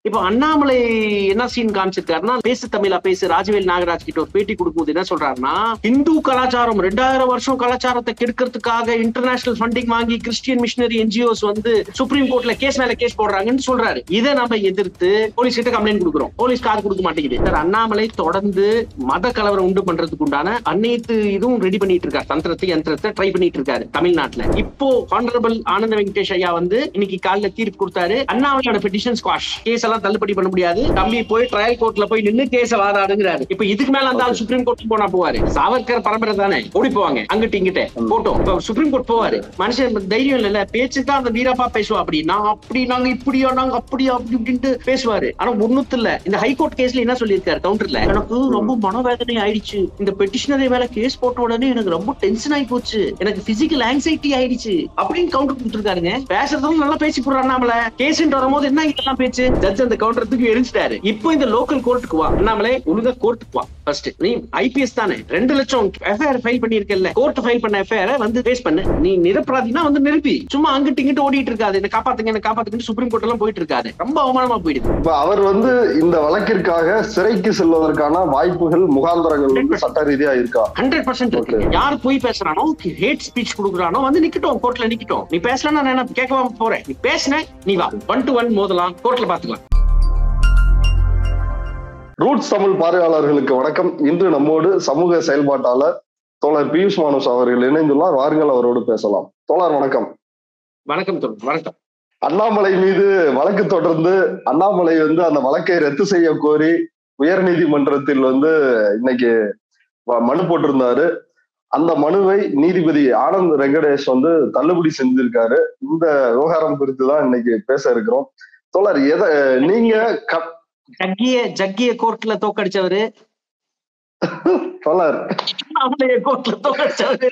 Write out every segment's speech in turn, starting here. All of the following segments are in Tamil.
இப்போ அண்ணாமலை என்ன சீன் காமிச்சிருக்காருன்னா பேசு தமிழா பேசு ராஜவேல் நாகராஜ் கிட்ட ஒரு பேட்டி கொடுக்கும்போது என்ன சொல்றாருன்னா இந்து கலாச்சாரம் ரெண்டாயிரம் வருஷம் கலாச்சாரத்தை கெடுக்கிறதுக்காக இன்டர்நேஷனல் ஃபண்டிங் வாங்கி கிறிஸ்டியன் மிஷினரி என்ஜிஓஸ் வந்து சுப்ரீம் கோர்ட்ல கேஸ் மேல கேஸ் போடுறாங்கன்னு சொல்றாரு இதை நம்ம எதிர்த்து போலீஸ் கிட்ட கம்ப்ளைண்ட் கொடுக்குறோம் போலீஸ் காது கொடுக்க மாட்டேங்குது சார் அண்ணாமலை தொடர்ந்து மத கலவரம் உண்டு பண்றதுக்கு உண்டான அனைத்து இதுவும் ரெடி பண்ணிட்டு இருக்காரு தந்திரத்தை யந்திரத்தை ட்ரை பண்ணிட்டு இருக்காரு தமிழ்நாட்டுல இப்போ ஹானரபிள் ஆனந்த வெங்கடேஷ் ஐயா வந்து இன்னைக்கு காலைல தீர்ப்பு கொடுத்தாரு அண்ணாமலையோட பெட்டிஷன் ஸ்குவாஷ் கேஸ் எல்லாம் தள்ளுபடி பண்ண முடியாது தம்பி போய் ட்ரையல் கோர்ட்ல போய் நின்னு கேஸ வாதாடுங்கிறாரு இப்ப இதுக்கு மேல அந்த ஆள் சுப்ரீம் கோர்ட் போனா போவாரு சாவர்கர் பரம்பரை தானே ஓடி போவாங்க அங்கிட்ட இங்கிட்ட போட்டோம் இப்ப சுப்ரீம் கோர்ட் போவாரு மனுஷன் தைரியம் இல்ல பேச்சு தான் அந்த வீரப்பா பேசுவா அப்படி நான் அப்படி நாங்க இப்படியா நாங்க அப்படியா அப்படி இப்படின்ட்டு பேசுவாரு ஆனா ஒண்ணுத்து இல்ல இந்த ஹைகோர்ட் கேஸ்ல என்ன சொல்லியிருக்காரு கவுண்டர்ல எனக்கு ரொம்ப மனவேதனை ஆயிடுச்சு இந்த பெட்டிஷனரி மேல கேஸ் போட்ட உடனே எனக்கு ரொம்ப டென்ஷன் ஆகி போச்சு எனக்கு பிசிக்கல் ஆங்ஸைட்டி ஆயிடுச்சு அப்படின்னு கவுண்டர் கொடுத்துருக்காருங்க பேசுறதும் நல்லா பேசி போடுறாரு அண்ணாமலை கேஸ்ன்னு வரும்போது என்ன இதெல்லாம் பேச்சு ஜட்ஜ் அந்த கவுண்டர் தூக்கி எரிஞ்சிட்டாரு இப்போ இந்த லோக்கல் கோர்ட்டுக்கு வா அண்ணாமலை ஒழுங்கா கோர்ட்டுக்கு வா ஃபர்ஸ்ட் நீ ஐபிஎஸ் தானே ரெண்டு லட்சம் எஃப்ஐஆர் ஃபைல் பண்ணிருக்கல கோர்ட் ஃபைல் பண்ண எஃப்ஐஆர் வந்து பேஸ் பண்ணு நீ நிரப்பராதினா வந்து நிரப்பி சும்மா அங்கிட்டு இங்கிட்டு ஓடிட்டு இருக்காது என்ன காப்பாத்துங்க என்ன காப்பாத்துங்க சுப்ரீம் கோர்ட் எல்லாம் போயிட்டு இருக்காது ரொம்ப அவமானமா போயிடுது இப்ப அவர் வந்து இந்த வழக்கிற்காக சிறைக்கு செல்வதற்கான வாய்ப்புகள் முகாந்தரங்கள் வந்து சட்ட ரீதியா இருக்கா ஹண்ட்ரட் பர்சன்ட் இருக்கு யார் போய் பேசுறானோ ஹேட் ஸ்பீச் கொடுக்குறானோ வந்து நிக்கட்டும் கோர்ட்ல நிக்கட்டும் நீ பேசலன்னா நான் என்ன கேட்கவா போறேன் நீ பேசின நீ வா ஒன் டு ஒன் மோதலாம் கோர்ட்ல பாத்துக்கலாம் ரூட்ஸ் தமிழ் பார்வையாளர்களுக்கு வணக்கம் இன்று நம்மோடு சமூக செயல்பாட்டாளர் தோழர் பியூஷ் மானுஸ் அவர்கள் இணைந்துள்ளார் வாருங்கள் அவரோடு பேசலாம் தோழர் வணக்கம் வணக்கம் தோழர் வணக்கம் அண்ணாமலை மீது வழக்கு தொடர்ந்து அண்ணாமலை வந்து அந்த வழக்கை ரத்து செய்ய கோரி உயர் நீதிமன்றத்தில் வந்து இன்னைக்கு வ- மனு போட்டிருந்தாரு அந்த மனுவை நீதிபதி ஆனந்த் வெங்கடேஷ் வந்து தள்ளுபடி செஞ்சிருக்காரு இந்த விவகாரம் குறித்து தான் இன்னைக்கு பேச இருக்கிறோம் தோழர் எதை நீங்க க- ஜக்கிய ஜக்கிய கோர்ட்ல தோக்கடிச்சவரு தோழர் அவளைய கோர்ட்ல தோக்கடிச்சவரு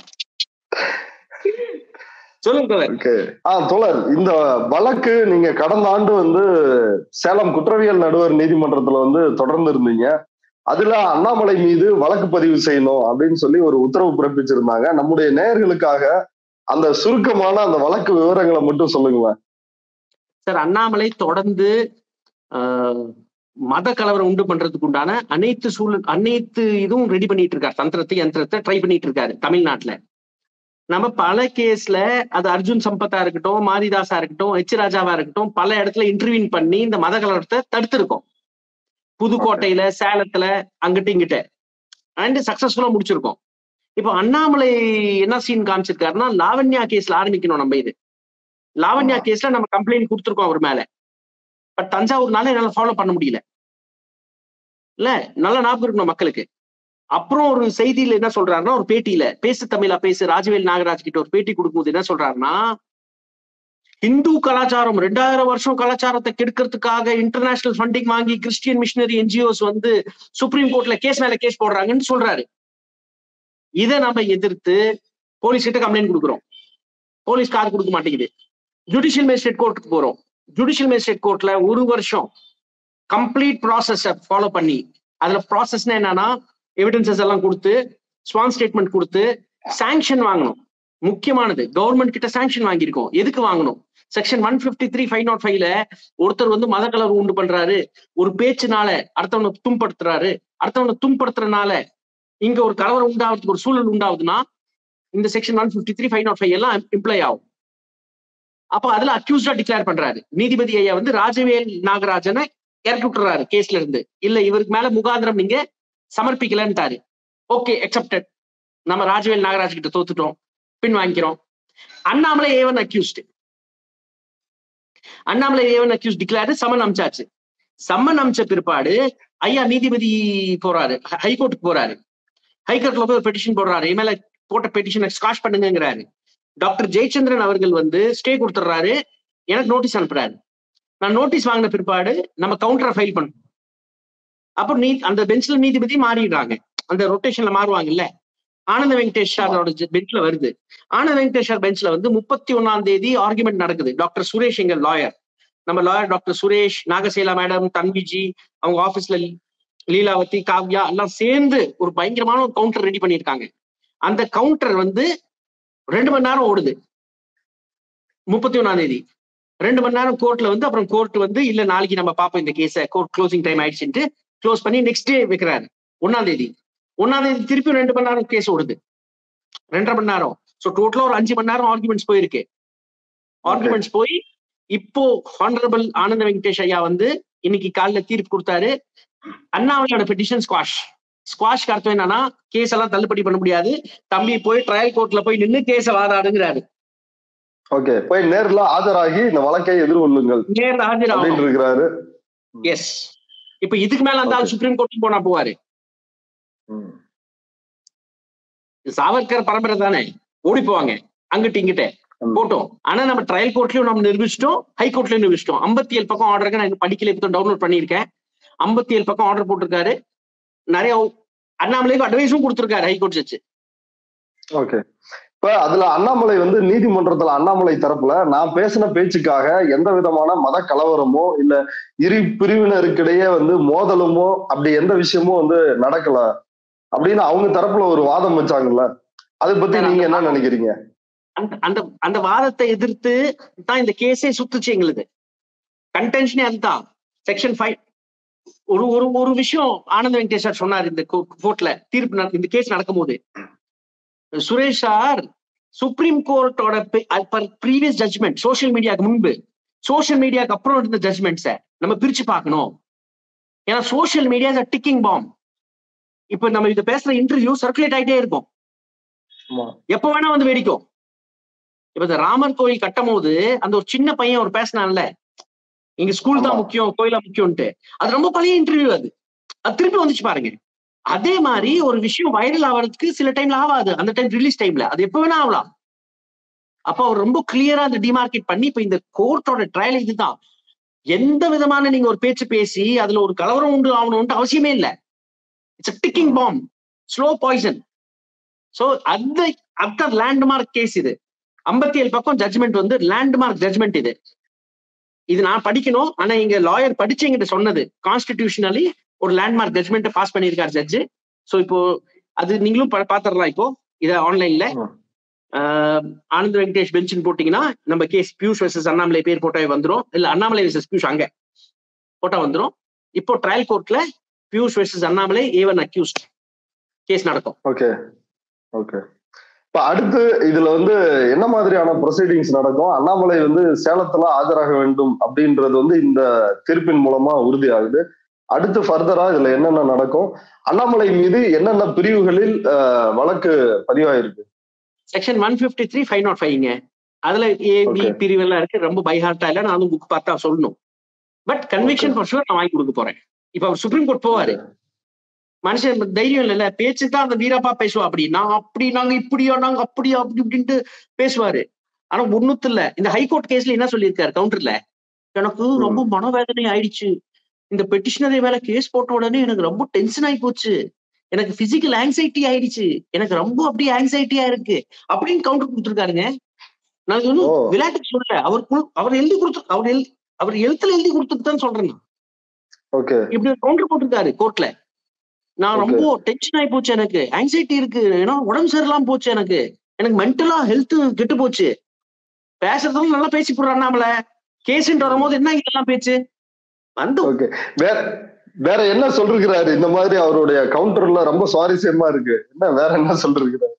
சொல்லுங்க தோழர் ஓகே ஆ தோழர் இந்த வழக்கு நீங்க கடந்த ஆண்டு வந்து சேலம் குற்றவியல் நடுவர் நீதிமன்றத்துல வந்து தொடர்ந்து இருந்தீங்க அதுல அண்ணாமலை மீது வழக்கு பதிவு செய்யணும் அப்படின்னு சொல்லி ஒரு உத்தரவு பிறப்பிச்சிருந்தாங்க நம்முடைய நேயர்களுக்காக அந்த சுருக்கமான அந்த வழக்கு விவரங்களை மட்டும் சொல்லுங்களேன் சார் அண்ணாமலை தொடர்ந்து ஆஹ், மத கலவரம் உண்டு பண்றதுக்கு உண்டான அனைத்து சூழல் அனைத்து இதுவும் ரெடி பண்ணிட்டு இருக்காரு தந்திரத்தை யந்திரத்தை ட்ரை பண்ணிட்டு இருக்காரு தமிழ்நாட்டுல நம்ம பல கேஸ்ல அது அர்ஜுன் சம்பத்தா இருக்கட்டும் மாரிதாசா இருக்கட்டும் எச் ராஜாவா இருக்கட்டும் பல இடத்துல இன்டர்வியூன் பண்ணி இந்த மத கலவரத்தை தடுத்திருக்கோம் புதுக்கோட்டையில சேலத்துல அங்கிட்ட இங்கிட்ட அண்ட் சக்சஸ்ஃபுல்லா முடிச்சிருக்கோம் இப்போ அண்ணாமலை என்ன சீன் காமிச்சிருக்காருன்னா லாவண்யா கேஸ்ல ஆரம்பிக்கணும் நம்ம இது லாவண்யா கேஸ்ல நம்ம கம்ப்ளைண்ட் கொடுத்துருக்கோம் அவர் மேல பட் தஞ்சாவூர்னால என்னால ஃபாலோ பண்ண முடியல இல்ல நல்ல ஞாபகம் இருக்கணும் மக்களுக்கு அப்புறம் ஒரு செய்தியில என்ன சொல்றாருன்னா ஒரு பேட்டியில பேசு தமிழா பேசு ராஜவேல் நாகராஜ் கிட்ட ஒரு பேட்டி கொடுக்கும்போது என்ன சொல்றாருன்னா இந்து கலாச்சாரம் ரெண்டாயிரம் வருஷம் கலாச்சாரத்தை கெடுக்கிறதுக்காக இன்டர்நேஷனல் ஃபண்டிங் வாங்கி கிறிஸ்டியன் மிஷினரி என்ஜிஓஸ் வந்து சுப்ரீம் கோர்ட்ல கேஸ் மேல கேஸ் போடுறாங்கன்னு சொல்றாரு இதை நம்ம எதிர்த்து போலீஸ் கிட்ட கம்ப்ளைண்ட் கொடுக்குறோம் போலீஸ் காது கொடுக்க மாட்டேங்குது ஜுடிஷியல் மேஜிஸ்ட்ரேட் கோர்ட்டுக்கு போறோம் ஜுடிஷியல் மேஜிஸ்ட்ரேட் கோர்ட்ல ஒரு வருஷம் கம்ப்ளீட் ப்ராசஸ் ஃபாலோ பண்ணி அதுல ப்ராசஸ்னா என்னன்னா எவிடன்சஸ் எல்லாம் கொடுத்து ஸ்வான் ஸ்டேட்மெண்ட் கொடுத்து சாங்ஷன் வாங்கணும் முக்கியமானது கவர்மெண்ட் கிட்ட சாங்ஷன் வாங்கியிருக்கோம் எதுக்கு வாங்கணும் section one fifty three five not ஃபைவ்ல ஒருத்தர் வந்து மத கலவு உண்டு பண்றாரு ஒரு பேச்சுனால அடுத்தவனை துன்படுத்துறாரு அடுத்தவனை துன்படுத்துறதுனால இங்க ஒரு கலவரம் உண்டாவதுக்கு ஒரு சூழல் உண்டாகுதுன்னா இந்த section one fifty three five not five எல்லாம் இம்ப்ளை ஆகும் அப்ப அதுல அக்யூஸ்டா டிக்ளேர் பண்றாரு நீதிபதி ஐயா வந்து ராஜவேல் நாகராஜனை இறக்கி விட்டுறாரு கேஸ்ல இருந்து இல்ல இவருக்கு மேல முகாந்திரம் நீங்க சமர்ப்பிக்கலன்ட்டாரு ஓகே அக்செப்டட் நம்ம ராஜவேல் நாகராஜ் கிட்ட தோத்துட்டோம் பின் வாங்கிக்கிறோம் Annamalai A one accused Annamalai A one accuse declare summon அமிச்சாச்சு சம்மன் அமிச்ச பிற்பாடு ஐயா நீதிபதி போறாரு ஹைகோர்ட்டுக்கு போறாரு ஹைகோர்ட்ல போய் ஒரு பெட்டிஷன் போடுறாரு என் மேல போட்ட பெட்டிஷனை ஸ்காஷ் பண்ணுங்கிறாரு டாக்டர் ஜெயச்சந்திரன் அவர்கள் வந்து ஸ்டே கொடுத்துட்றாரு எனக்கு நோட்டீஸ் அனுப்புறாரு நான் நோட்டீஸ் வாங்கின பிற்பாடு நம்ம கவுண்டரை ஃபைல் பண்ணோம் அப்போ நீ அந்த பெஞ்ச்ல நீதிபதி மாறிடுறாங்க அந்த ரொட்டேஷன்ல மாறுவாங்கல்ல ஆனந்த வெங்கடேஷ் சாரோட பெஞ்ச்ல வருது ஆனந்த வெங்கடேஷ் சார் பெஞ்ச்ல வந்து முப்பத்தி ஒன்னாம் தேதி ஆர்குமெண்ட் நடக்குது டாக்டர் சுரேஷ் எங்க லாயர் நம்ம லாயர் டாக்டர் சுரேஷ் நாகசேலா மேடம் தன்விஜி அவங்க ஆபீஸ்ல லீலாவதி காவ்யா எல்லாம் சேர்ந்து ஒரு பயங்கரமான ஒரு கவுண்டர் ரெடி பண்ணியிருக்காங்க அந்த கவுண்டர் வந்து ரெண்டு மணி நேரம் ஓடுது முப்பத்தி ஒன்னாம் தேதி ரெண்டு மணி நேரம் கோர்ட்ல வந்து அப்புறம் கோர்ட் வந்து இல்ல நாளைக்கு நம்ம பார்ப்போம் இந்த கேஸை கோர்ட் க்ளோசிங் டைம் ஆயிடுச்சுட்டு க்ளோஸ் பண்ணி நெக்ஸ்ட் டே வைக்கிறாரு ஒன்னாம் தேதி ஒன்னாம் தேதி திருப்பி ரெண்டு மணி நேரம் கேஸ் ஓடுது ரெண்டரை மணி நேரம் ஸோ டோட்டலா ஒரு அஞ்சு மணி நேரம் ஆர்குமெண்ட்ஸ் போயிருக்கு ஆர்குமெண்ட்ஸ் போய் இப்போ ஹானரபிள் ஆனந்த வெங்கடேஷ் ஐயா வந்து இன்னைக்கு காலைல தீர்ப்பு கொடுத்தாரு அண்ணாமலையோட பெட்டிஷன் ஸ்குவாஷ் ஸ்குவாஷ்க்கு அர்த்தம் என்னன்னா கேஸ் எல்லாம் தள்ளுபடி பண்ண முடியாது தம்பி போய் ட்ரையல் கோர்ட்ல போய் நின்னு கேஸ வாதாடுங்கிறாரு ஓகே போய் நேர்ல ஆஜராகி இந்த வழக்கை எதிர்கொள்ளுங்கள் நேர்ல ஆஜர் அப்படின்னு இருக்கிறாரு எஸ் இப்ப இதுக்கு மேல அந்த ஆள் சுப்ரீம் கோர்ட்டுக்கு போனா போவாரு ம். சாவர்கர் பரம்பரை தானே ஓடி போவாங்க அங்கிட்டு இங்கிட்ட ம். போட்டோம் ஆனா நம்ம ட்ரையல் கோர்ட்லயும் நம்ம நிரூபிச்சிட்டோம் ஹை கோர்ட்லயும் நிரூபிச்சிட்டோம் ஐம்பத்தி ஏழு பக்கம் ஆர்டருக்கு நான் இன்னும் படிக்கல இப்போ டவுன்லோட் பண்ணியிருக்கேன் ஐம்பத்தி ஏழு பக்கம் ஆர்டர் போட்டிருக்காரு நிறைய அண்ணாமலைக்கு அட்வைஸும் கொடுத்திருக்காரு ஹைகோர்ட் ஜட்ஜ் ஓகே இப்ப அதுல அண்ணாமலை வந்து நீதிமன்றத்துல அண்ணாமலை தரப்புல நான் பேசின பேச்சுக்காக எந்த விதமான மத கலவரமோ இல்ல இரு பிரிவினருக்கிடையே வந்து மோதலுமோ அப்படி எந்த விஷயமும் வந்து நடக்கல அப்படின்னு அவங்க தரப்புல ஒரு வாதம் வச்சாங்கல்ல அதை பத்தி நீங்க என்ன நினைக்கிறீங்க அந்த அந்த அந்த வாதத்தை எதிர்த்து தான் இந்த கேஸே சுத்துச்சு எங்களுக்கு கன்டென்ஷனே அதுதான் செக்ஷன் ஃபைவ் ஒரு ஒரு ஒரு விஷயம் ஆனந்த வெங்கடேஷ் சார் சொன்னார் இந்த கோர்ட்ல தீர்ப்பு நட- இந்த கேஸ் நடக்கும்போது சுரேஷ் சார் சுப்ரீம் கோர்ட்டோட ப்ரீவியஸ் ஜட்மெண்ட் சோஷியல் மீடியாக்கு முன்பு சோஷியல் மீடியாக்கு அப்புறம் இருந்த ஜட்மெண்ட்ஸை நம்ம பிரிச்சு பார்க்கணும் ஏன்னா சோஷியல் மீடியா டிக்கிங் பாம் இப்ப நம்ம இத பேசுற இன்டர்வியூ சர்க்குலேட் ஆயிட்டே இருக்கும் ஆமா. எப்ப வேணா வந்து வெடிக்கும் இப்ப இந்த ராமர் கோயில் கட்டும் போது அந்த ஒரு சின்ன பையன் ஒரு பேசினான்ல இங்க ஸ்கூல் தான் ஆமா. முக்கியம் கோயிலா முக்கியம்ட்டு அது ரொம்ப பழைய இன்டர்வியூ அது அது திருப்பி வந்துச்சு பாருங்க அதே மாதிரி ஒரு விஷயம் வைரல் ஆகிறதுக்கு சில டைம்ல ஆகாது அந்த டைம் ரிலீஸ் டைம்ல அது எப்ப வேணா ஆகலாம் அப்ப அவர் ரொம்ப கிளியரா அந்த டிமார்க்கெட் பண்ணி இப்ப இந்த கோர்ட்டோட ட்ரையல் இதுதான் எந்த விதமான நீங்க ஒரு பேச்சு பேசி அதுல ஒரு கலவரம் உண்டு ஆகணும்னு அவசியமே இல்ல it's ticking bomb slow poison so அந்த அந்த லேண்ட்மார்க் கேஸ் இது ஐம்பத்தி ஏழு பக்கம் ஜட்மெண்ட் வந்து லேண்ட்மார்க் ஜட்மெண்ட் இது இது நான் படிக்கணும் ஆனா இங்க லாயர் படிச்சு எங்கிட்ட சொன்னது கான்ஸ்டிடியூஷனலி ஒரு லேண்ட்மார்க் ஜட்மெண்ட் பாஸ் பண்ணியிருக்காரு ஜட்ஜ் சோ இப்போ அது நீங்களும் பா- பாத்துடலாம் இப்போ இத ஆன்லைன்ல ம். ஆனந்த் வெங்கடேஷ் பெஞ்சின் போட்டீங்கன்னா நம்ம கேஸ் பியூஷ் வெர்சஸ் அண்ணாமலை பேர் போட்டாவே வந்துரும் இல்ல அண்ணாமலை வெர்சஸ் பியூஷ் அங்க போட்டா வந்துரும் இப்போ ட்ரையல் கோர்ட்ல Piyush versus Annamalai A one accused case நடக்கும் ஓகே ஓகே இப்ப அடுத்து இதுல வந்து என்ன மாதிரியான ப்ரொசீடிங்ஸ் நடக்கும் அண்ணாமலை வந்து சேலத்துல ஆஜராக வேண்டும் அப்படின்றது வந்து இந்த தீர்ப்பின் மூலமா உறுதியாகுது அடுத்து ஃபர்தரா இதுல என்னென்ன நடக்கும் அண்ணாமலை மீது என்னென்ன பிரிவுகளில் அஹ், வழக்கு பதிவாயிருக்கு section one fifty three five not ஃபைவ்ங்க அதுல ஏ பி Okay. பிரிவு எல்லாம் இருக்கு ரொம்ப பைஹார்ட்டா இல்ல நான் வந்து புக் பார்த்தா சொல்லணும் பட் கன்விக்ஷன் ஃபார் ஷூர் நான் வாங்கி கொடுக்க போறேன் இப்ப அவர் சுப்ரீம் கோர்ட் போவாரு மனுஷன் தைரியம் இல்லைல்ல பேச்சு தான் அந்த வீரப்பா பேசுவா அப்படி நான் அப்படி நாங்க இப்படியா நாங்க அப்படியா அப்படி இப்படின்ட்டு பேசுவாரு ஆனா ஒண்ணுத்து இல்ல இந்த ஹைகோர்ட் கேஸ்ல என்ன சொல்லியிருக்காரு கவுண்டர்ல எனக்கு ரொம்ப மனவேதனை ஆயிடுச்சு இந்த பெட்டிஷனரி மேல கேஸ் போட்ட உடனே எனக்கு ரொம்ப டென்ஷன் ஆகி போச்சு எனக்கு பிசிக்கல் ஆங்ஸைட்டி ஆயிடுச்சு எனக்கு ரொம்ப அப்படியே ஆங்ஸைட்டியா இருக்கு அப்படின்னு கவுண்டர் கொடுத்துருக்காருங்க நான் இது ஒன்றும் ஓ. விளையாட்டுக்கு சொல்லல அவர் குடு- அவர் எழுதி கொடுத்து அவர் எழு அவர் எழுத்துல எழுதி கொடுத்துட்டு தான் சொல்றேன் நான். ஓகே இப்படி கவுண்டர் போட்டிருக்காரு கோர்ட்ல நான் ரொம்ப டென்ஷன் ஆகி போச்சு எனக்கு ஆங்ஸைட்டி இருக்கு ஏன்னா உடம்பு சரியில்லாம போச்சு எனக்கு எனக்கு மென்டலா ஹெல்த் கெட்டு போச்சு பேசுறதும் நல்லா பேசி போடுறான் நாமல கேஸ்ன்னு வரும்போது என்ன இதெல்லாம் பேச்சு வந்து ஓகே வேற வேற என்ன சொல்லிருக்கிறாரு இந்த மாதிரி அவருடைய கவுண்டர்ல ரொம்ப சுவாரஸ்யமா இருக்கு என்ன வேற என்ன சொல்லிருக்கிறாரு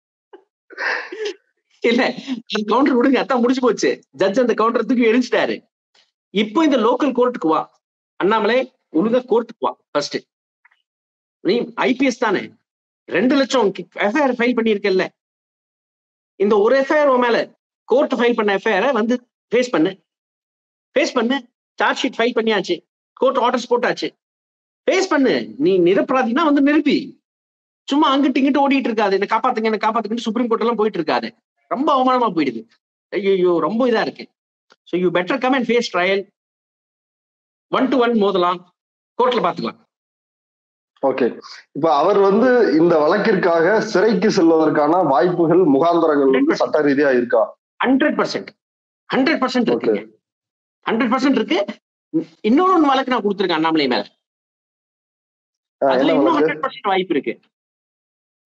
இல்ல அந்த கவுண்டர் விடுங்க அதான் முடிச்சு போச்சு ஜட்ஜ் அந்த கவுண்டர் தூக்கி எரிஞ்சிட்டாரு இப்போ இந்த லோக்கல் கோர்ட்டுக்கு வா அண்ணாமலை ஒழுங்கா கோர்ட்டுக்கு வா ஃபர்ஸ்ட் நீ ஐபிஎஸ் தானே ரெண்டு லட்சம் எஃப்ஐஆர் ஃபைல் பண்ணியிருக்கல்ல இந்த ஒரு எஃப்ஐஆர் மேல கோர்ட் ஃபைல் பண்ண எஃப்ஐஆரை வந்து ஃபேஸ் பண்ணு ஃபேஸ் பண்ணு சார்ஜ் ஷீட் ஃபைல் பண்ணியாச்சு கோர்ட் ஆர்டர்ஸ் போட்டாச்சு ஃபேஸ் பண்ணு நீ நிரப்பராதினா வந்து நிரப்பி சும்மா அங்கிட்டு இங்கிட்டு ஓடிட்டு இருக்காது என்ன காப்பாத்துங்க என்ன காப்பாத்துங்கன்னு சுப்ரீம் கோர்ட் எல்லாம் போயிட்டு இருக்காது ரொம்ப அவமானமா போயிடுது ஐயோ ரொம்ப இதா இருக்கு so you better come and face trial one to one மோதலாம் கோர்ட்ல பாத்துக்கலாம் ஓகே இப்ப அவர் வந்து இந்த வழக்கிற்காக சிறைக்கு செல்வதற்கான வாய்ப்புகள் முகாந்தரங்கள் வந்து சட்ட ரீதியா இருக்கா hundred percent hundred percent okay இருக்கு ஹண்ட்ரட் பர்சன்ட் இருக்கு இன்னொரு ஒண்ணு வழக்கு நான் கொடுத்துருக்கேன் அண்ணாமலை மேல அஹ் அதுல என்ன இன்னும் வழக்கு ஹண்ட்ரட் பர்சன்ட் வாய்ப்பு இருக்கு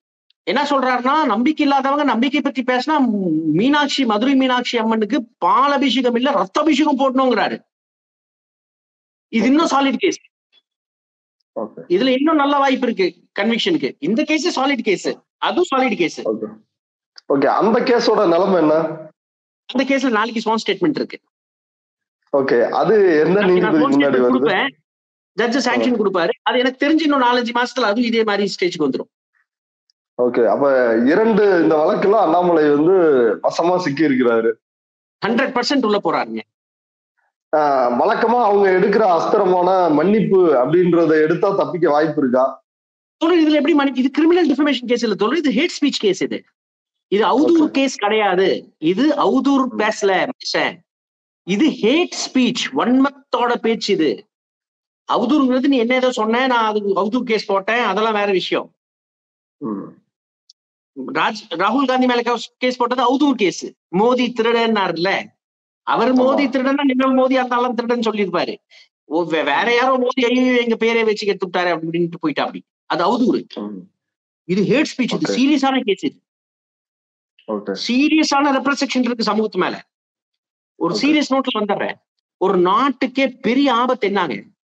என்ன சொல்றாருன்னா நம்பிக்கை இல்லாதவங்க நம்பிக்கை பத்தி பேசினா ம், மீனாட்சி மதுரை மீனாட்சி அம்மனுக்கு பால் அபிஷேகம் இல்ல ரத்த அபிஷேகம் போடணுங்கிறாரு இது இன்னும் சாலிட் கேஸ் ஓகே இதுல இன்னும் நல்ல வாய்ப்பு இருக்கு கன்விக்ஷனுக்கு இந்த கேஸ் சாலிட் கேஸ் அதுவும் சாலிட் கேஸ் ஓகே ஓகே அந்த கேஸோட நிலைமை என்ன அந்த கேஸ்ல நாளைக்கு ஸ்வான் ஸ்டேட்மெண்ட் இருக்கு ஓகே அது எந்த நான் நீதிபதி sworn முன்னாடி statement வருது கொடுப்பேன் ஜட்ஜ் சாங்ஷன் கொடுப்பாரு அது எனக்கு தெரிஞ்சு இன்னும் நாலஞ்சு மாசத்துல அதுவும் இதே மாதிரி ஸ்டேஜ்க்கு வந்துரும் ஓகே அப்ப இரண்டு இந்த வழக்குல அண்ணாமலை வந்து வசமா சிக்கி இருக்கிறாரு ஹண்ட்ரட் பர்சன்ட் உள்ள போறாருங்க ஆஹ் வழக்கமா அவங்க எடுக்கிற அஸ்திரமான மன்னிப்பு அப்படின்றத எடுத்தா தப்பிக்க வாய்ப்பு இருக்கா தோழர் இதுல எப்படி மணி இது கிரிமினல் டிஃபர்மேஷன் கேஸ் இல்ல தோழர் இது ஹேட் ஸ்பீச் கேஸ் இது இது அவதூறு கேஸ் கிடையாது இது அவதூறு பேசல மனுஷன் இது ஹேட் ஸ்பீச் வன்மத்தோட பேச்சு இது அவதூறுங்கிறது நீ என்ன ஏதோ சொன்ன நான் அதுக்கு அவதூறு கேஸ் போட்டேன் அதெல்லாம் வேற விஷயம் ம். ராஜ் ராகுல் காந்தி மேல கேஸ் போட்டது அவதூறு கேஸ் மோதி திருடன்னாருல அவர் மோதி திருடன்னா நீங்கள் மோதி அந்த ஆளும் திருடன் சொல்லியிருப்பாரு ஓ, வே- வேற யாரோ மோதி ஐயோ எங்க பேரை வச்சு கெடுத்து விட்டாரு அப்படின்ட்டு போயிட்டா அப்படி அது அவதூறு ம். இது ஹேட் ஸ்பீச் இது Okay. சீரியஸான கேஸ் இது ஓகே சீரியஸான ரெப்ரசெக்ஷன் இருக்கு சமூகத்து மேல ஒரு Okay. சீரியஸ் நோட்ல வந்துடுறேன் ஒரு நாட்டுக்கே பெரிய ஆபத்து என்னங்க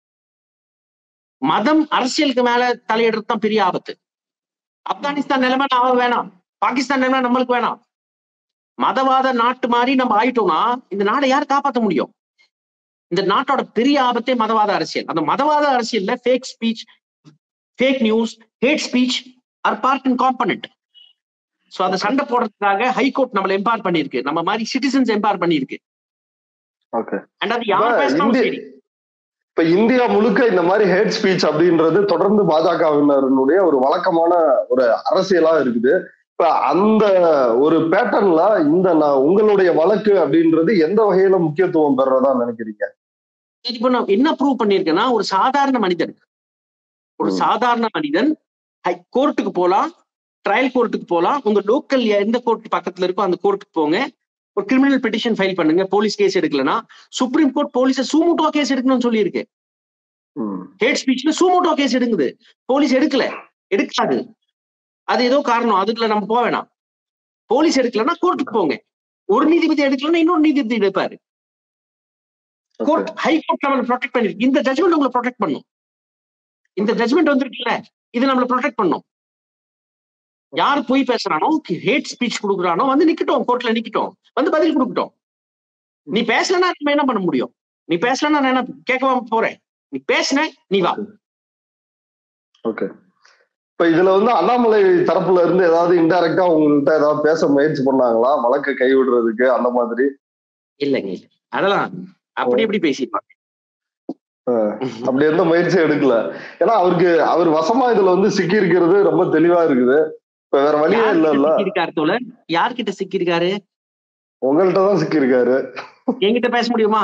மதம் அரசியலுக்கு மேல தலையிடுறது தான் பெரிய ஆபத்து ஆப்கானிஸ்தான் நிலைமை நாம வேணாம் பாகிஸ்தான் நிலைமை நம்மளுக்கு வேணாம் மதவாத நாட்டு மாதிரி நம்ம ஆயிட்டோம்னா இந்த நாடை யார் காப்பாற்ற முடியும் இந்த நாட்டோட பெரிய ஆபத்தே மதவாத அரசியல் அந்த மதவாத அரசியல்ல fake speech fake news hate speech are part and component so அந்த சண்டை போடுறதுக்காக ஹைகோர்ட் நம்மள எம்பவர் பண்ணிருக்கு நம்ம மாதிரி சிட்டிசன்ஸ் எம்பவர் பண்ணிருக்கு ஓகே அண்ட் அது யார் இப்ப பேசினாலும் இந்தி- சரி இப்ப இந்தியா முழுக்க இந்த மாதிரி ஹேட் ஸ்பீச் அப்படின்றது தொடர்ந்து பாஜகவினருடைய ஒரு வழக்கமான ஒரு அரசியலா இருக்குது இப்ப அந்த ஒரு பேட்டர்ன்ல இந்த நான் உங்களுடைய வழக்கு அப்படின்றது எந்த வகையில முக்கியத்துவம் பெறறதா நினைக்கிறீங்க இப்போ நான் என்ன ப்ரூவ் பண்ணிருக்கேன்னா ஒரு சாதாரண மனிதன் ஒரு ம். சாதாரண மனிதன் ஹை கோர்ட்டுக்கு போலாம் ட்ரையல் கோர்ட்டுக்கு போலாம் உங்க லோக்கல் எந்த கோர்ட் பக்கத்துல இருக்கோ அந்த கோர்ட்டுக்கு போங்க ஒரு கிரிமினல் பெட்டிஷன் ஃபைல் பண்ணுங்க போலீஸ் கேஸ் எடுக்கலனா சுப்ரீம் கோர்ட் போலீஸை சூமூட்டோ கேஸ் எடுக்கணும்னு சொல்லியிருக்கு ம். ஹேட் ஸ்பீச்ல சூமோட்டோ கேஸ் எடுக்குது போலீஸ் எடுக்கல எடுக்காது அது ஏதோ காரணம் அதுக்குள்ள நம்ம போக வேணாம் போலீஸ் எடுக்கலன்னா கோர்ட்டுக்கு போங்க ஒரு நீதிபதி எடுக்கலன்னா இன்னொரு நீதிபதி எடுப்பாரு Okay. கோர்ட் ஹை கோர்ட் நம்மளை ப்ரொடெக்ட் பண்ணிருக்கு இந்த ஜட்மெண்ட் உங்களை ப்ரொடெக்ட் பண்ணும் இந்த ஜட்மெண்ட் வந்திருக்குல்ல இது நம்மளை ப்ரொடெக்ட் பண்ணும் யார் போய் பேசுறானோ ஹேட் ஸ்பீச் கொடுக்குறானோ வந்து நிக்கட்டும் கோர்ட்ல நிக்கட்டும் வந்து பதில் கொடுக்கட்டும் நீ பேசலன்னா நம்ம என்ன பண்ண முடியும் நீ பேசலன்னா நான் என்ன கேட்கவா போறேன் நீ பேசின நீ வா ஓகே இப்ப இதுல வந்து அண்ணாமலை தரப்புல இருந்து ஏதாவது இன்டைரக்டா உங்கள்கிட்ட ஏதாவது பேச முயற்சி பண்ணாங்களா வழக்கு கைவிடுறதுக்கு அந்த மாதிரி இல்லைங்க இல்ல அதெல்லாம் அப்படி எப்படி பேசிடுவாங்க அப்படி எந்த முயற்சியும் எடுக்கல ஏன்னா அவருக்கு அவர் வசமா இதுல வந்து சிக்கி இருக்கிறது ரொம்ப தெளிவா இருக்குது இப்ப வேற வழியே இல்ல இல்ல சிக்கியிருக்காரு தோழர் யார்கிட்ட சிக்கியிருக்காரு உங்கள்கிட்ட தான் சிக்கி இருக்காரு என்கிட்ட பேச முடியுமா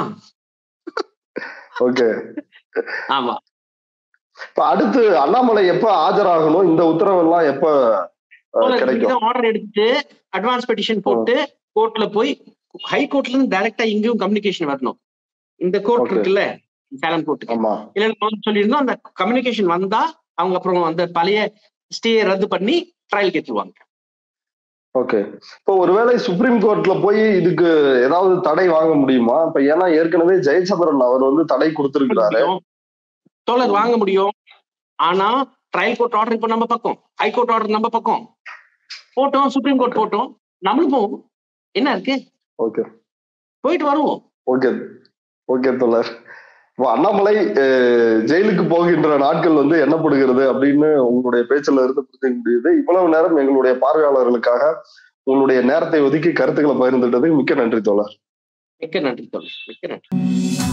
ஓகே ஆமா இப்ப அடுத்து அண்ணாமலை எப்ப ஆஜராகணும் இந்த உத்தரவு எல்லாம் எப்ப அஹ், கிடைக்கும் ஆர்டர் எடுத்துட்டு அட்வான்ஸ் பெட்டிஷன் போட்டு கோர்ட்ல போய் ஹை கோர்ட்ல இருந்து டைரக்டா இங்கேயும் கம்யூனிகேஷன் வரணும் இந்த கோர்ட் Okay. இருக்குல்ல சேலம் கோர்ட்டுக்கு ஆமா இல்ல நம்ம சொல்லியிருந்தோம் அந்த கம்யூனிகேஷன் வந்தா அவங்க அப்புறம் அந்த பழைய ஸ்டே ரத்து பண்ணி ட்ரையல் ஏற்றுவாங்க ஓகே இப்போ ஒருவேளை சுப்ரீம் கோர்ட்ல போய் இதுக்கு ஏதாவது தடை வாங்க முடியுமா இப்ப ஏன்னா ஏற்கனவே ஜெயச்சந்திரன் அவர் வந்து தடை கொடுத்திருக்கிறாரு தோழர் வாங்க முடியும் ஆனா ட்ரையல் கோர்ட் ஆர்டர் இப்ப நம்ம பக்கம் ஹை கோர்ட் ஆர்டர் நம்ம பக்கம் போட்டோம் சுப்ரீம் கோர்ட் போட்டோம் நம்மளும் போவோம் என்ன இருக்கு ஓகே போயிட்டு வருவோம் ஓகே ஓகே தோழர் இப்போ அண்ணாமலை அஹ், ஜெயிலுக்கு போகின்ற நாட்கள் வந்து எண்ணப்படுகிறது அப்படின்னு உங்களுடைய பேச்சுல இருந்து புரிஞ்சுக்க முடியுது இவ்வளவு நேரம் எங்களுடைய பார்வையாளர்களுக்காக உங்களுடைய நேரத்தை ஒதுக்கி கருத்துக்களை பகிர்ந்துட்டதுக்கு மிக்க நன்றி தோழர் மிக்க நன்றி தோழர் மிக்க நன்றி